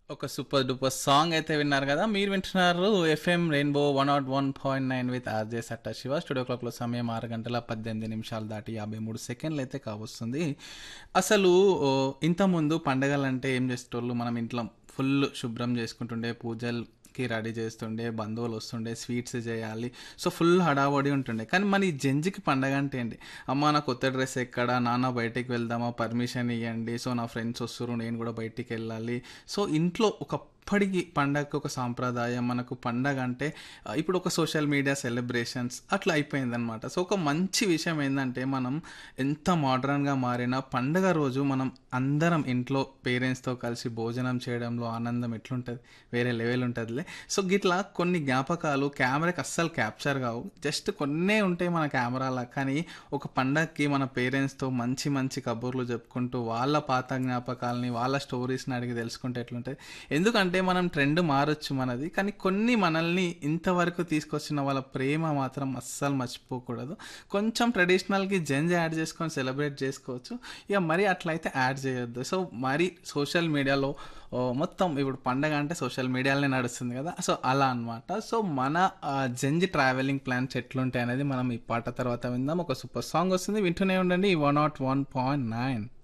ఒక super duper song అయితే విన్నారు కదా మీరు వింటున్నారు FM rainbow one nought one point nine with RJ Satta Shiva studio క్లాక్లో సమయం ఆరు గంటల పద్దెనిమిది నిమిషాలు దాటి యాభై మూడు సెకండ్లు అయితే కావస్తుంది అసలు ఓ, ఇంతకుముందు పండగలంటే ఏం చేసేటోళ్ళు మనం ఇంట్లో ఫుల్ శుభ్రం చేసుకుంటుండే పూజలకి రెడీ చేస్తుండే బంధువులు వస్తుండే స్వీట్స్ చేయాలి సో ఫుల్ హడావడి ఉంటుండే కానీ మన ఈ జంజికి పండగ అంటే ఏంటి అమ్మ నా కొత్త డ్రెస్ ఎక్కడ నాన్న బయటికి వెళ్దామా పర్మిషన్ ఇవ్వండి సో నా ఫ్రెండ్స్ వస్తారు నేను కూడా బయటికి వెళ్ళాలి సో ఇంట్లో ఒక ఇప్పటికి పండగకి ఒక సాంప్రదాయం మనకు పండగ అంటే ఆ, ఇప్పుడు ఒక సోషల్ మీడియా సెలబ్రేషన్స్ అట్లా అయిపోయిందనమాట సో ఒక మంచి విషయం ఏంటంటే మనం ఎంత మోడర్న్గా మారినా పండగ రోజు మనం అందరం ఇంట్లో పేరెంట్స్తో కలిసి భోజనం చేయడంలో ఆనందం ఎట్లుంటుంది వేరే లెవెల్ ఉంటుందిలే సో గిట్లా కొన్ని జ్ఞాపకాలు కెమెరాకి అస్సలు క్యాప్చర్ కావు జస్ట్ కొన్నే ఉంటాయి మన కెమెరాలో కానీ ఒక పండగకి మన పేరెంట్స్తో మంచి మంచి కబుర్లు చెప్పుకుంటూ వాళ్ళ పాత జ్ఞాపకాలని వాళ్ళ స్టోరీస్ని అడిగి తెలుసుకుంటే ఎట్లుంటుంది ఎందుకంటే మనం ట్రెండ్ మారొచ్చు మనది కానీ కొన్ని మనల్ని ఇంతవరకు తీసుకొచ్చిన వాళ్ళ ప్రేమ మాత్రం అస్సలు మర్చిపోకూడదు కొంచెం ట్రెడిషనల్కి జెంజ్ యాడ్ చేసుకొని సెలబ్రేట్ చేసుకోవచ్చు ఇక మరి అట్లయితే యాడ్ చేయొద్దు సో మరి సోషల్ మీడియాలో ఓ, మొత్తం ఇప్పుడు పండగ అంటే సోషల్ మీడియాలోనే నడుస్తుంది కదా సో అలా అన్నమాట సో మన ఆ, జెంజ్ ట్రావెలింగ్ ప్లాన్స్ ఎట్లుంటాయి అనేది మనం ఈ పాట తర్వాత విందాం ఒక సూపర్ సాంగ్ వస్తుంది వింటూనే ఉండండి one nought one point nine